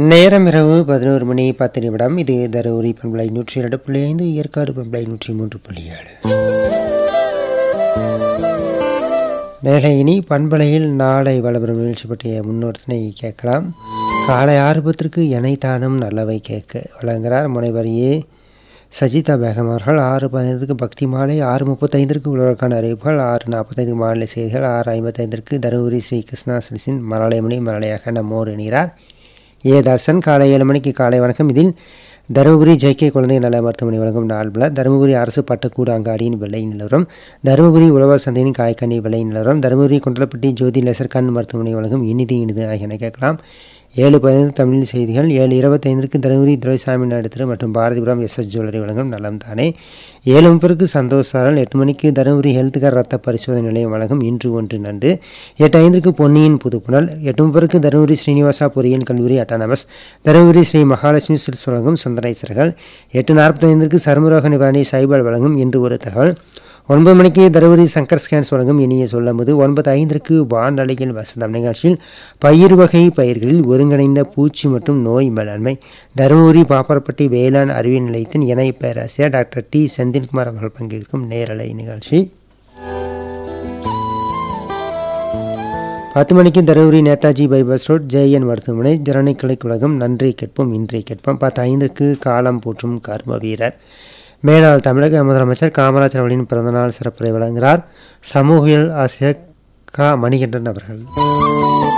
நேரம் இரவு பதினோரு மணி பத்து நிமிடம் இது தருமபுரி பண்பலை நூற்றி இரண்டு புள்ளி ஐந்து ஏற்காடு பண்பலை நூற்றி மூன்று புள்ளி ஏழு நேரலை இனி பண்பலையில் நாளை வளபெறும் நிகழ்ச்சி பற்றிய முன்னோட்டத்தினை கேட்கலாம் காலை ஆறு பத்திற்கு எனை தானம் நல்லவை கேட்க வழங்குகிறார் முனைவர் ஏ சஜிதா பேகம் அவர்கள் ஆறு பதினைந்துக்கு பக்தி மாலை ஆறு முப்பத்தைந்திற்கு உழவர்க்கான அறிவிப்புகள் ஆறு நாற்பத்தைந்து மாநில செய்திகள் ஆறு ஐம்பத்தைந்திற்கு தருமபுரி ஸ்ரீ கிருஷ்ணா சிலிசின் மரளைமணி மரளையாக நம்மோடு இணைகிறார் ஏ தர்சன் காலை ஏழு மணிக்கு காலை வணக்கம் இதில் தருமபுரி ஜேகே குழந்தை நல மருத்துவமனை வழங்கும் நாள்பல தருமபுரி அரசு பட்டுக்கூடு அங்காடியின் விலை நிலவரம் தருமபுரி உழவர் சந்தையின் காய்கனி விலை நிலவரம் தருமபுரி குண்டலப்பட்டி ஜோதி லெசர் கண் மருத்துவமனை வழங்கும் இனிது இனிது ஆகியன கேட்கலாம் ஏழு பதினைந்து தமிழ் செய்திகள் ஏழு இருபத்தைந்திற்கு தருமபுரி துரைசாமி நாடு மற்றும் பாரதிபுரம் எஸ் எஸ் ஜுவல்லரி வழங்கும் நலம் தானே ஏழு முப்பதுக்கு சந்தோஷ் சாரல் எட்டு மணிக்கு தருமபுரி ஹெல்த் கேர் ரத்த பரிசோதனை நிலையம் வழங்கும் இன்று ஒன்று நன்று எட்டு ஐந்திற்கு பொன்னியின் புதுப்புணல் எட்டு முப்பதுக்கு தருமபுரி ஸ்ரீனிவாசா பொறியியல் கல்லூரி அட்டானமஸ் தருமபுரி ஸ்ரீ மகாலட்சுமி சில்ஸ் வழங்கும் சந்தனேஸ்வரர்கள் எட்டு நாற்பத்தைந்திற்கு சர்மரோக நிவாரணி சைபால் வழங்கும் இன்று ஒரு தகவல் ஒன்பது மணிக்கு தருமபுரி சங்கர் ஸ்கேன்ஸ் வழங்கும் இனிய சொல்லமுது ஒன்பது ஐந்திற்கு வானொலியில் வசந்தம் நிகழ்ச்சியில் பயிர் வகை பயிர்களில் ஒருங்கிணைந்த பூச்சி மற்றும் நோய் மேலாண்மை தருமபுரி பாப்பரப்பட்டி வேளாண் அறிவியல் நிலையத்தின் இணை பேராசிரியர் டாக்டர் டி செந்தில்குமார் அவர்கள் பங்கேற்கும் நேரலை நிகழ்ச்சி பத்து மணிக்கு Dharmapuri Netaji bypass road J N மருத்துவமனை ஜனனி கிளை உலகம் நன்றி கேட்போம் இன்றே கேட்போம் பத்து ஐந்திற்கு காலம் போற்றும் கர்ம வீரர் மேலாள் தமிழக முதலமைச்சர் காமராஜர் அவர்களின் பிறந்தநாள் சிறப்புரை வழங்குகிறார் சமூகியல் ஆசிரியர் க மணிகண்டன் அவர்கள்